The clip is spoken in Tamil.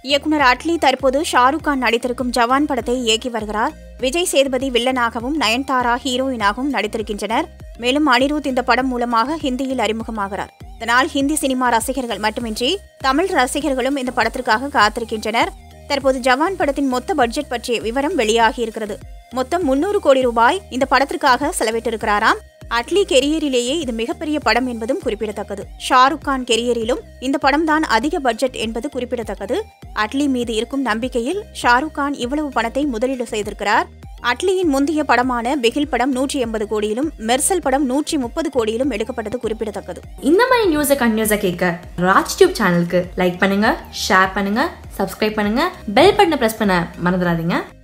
இயக்குனர் அட்லி தற்போது ஷாருக் கான் நடித்திருக்கும் ஜவான் படத்தை இயக்கி வருகிறார் விஜய் சேதுபதி வில்லனாகவும் நயன்தாரா ஹீரோயினாகவும் நடித்திருக்கின்றனர் மேலும் அனிருத் இந்த படம் மூலமாக ஹிந்தியில் அறிமுகமாகிறார் இதனால் ஹிந்தி சினிமா ரசிகர்கள் மட்டுமின்றி தமிழ் ரசிகர்களும் இந்த படத்திற்காக காத்திருக்கின்றனர் தற்போது ஜவான் படத்தின் மொத்த பட்ஜெட் பற்றிய விவரம் வெளியாகியிருக்கிறது மொத்தம் முன்னூறு கோடி ரூபாய் இந்த படத்திற்காக செலவிட்டிருக்கிறாராம் அட்லி கெரியரிலேயே இது மிகப்பெரிய படம் என்பதும் குறிப்பிடத்தக்கது ஷாருக் கான் கெரியரிலும் இந்த படம்தான் அதிக பட்ஜெட் என்பது குறிப்பிடத்தக்கது அட்லி மீது இருக்கும் நம்பிக்கையில் ஷாருக் கான் இவ்வளவு பணத்தை முதலீடு செய்திருக்கிறார் அட்லியின் முந்தைய படமான பிகில் படம் நூற்றி எண்பது கோடியிலும் மெர்சல் படம் நூற்றி முப்பது கோடியிலும் எடுக்கப்பட்டது குறிப்பிடத்தக்கது இந்த மாதிரி நியூஸை கண்டினியூஸாக கேட்க ராஜ் டியூப் சேனலுக்கு லைக் பண்ணுங்க ஷேர் பண்ணுங்க சப்ஸ்கிரைப் பண்ணுங்க பெல் பட்டனை ப்ரெஸ் பண்ண மறந்துடாதீங்க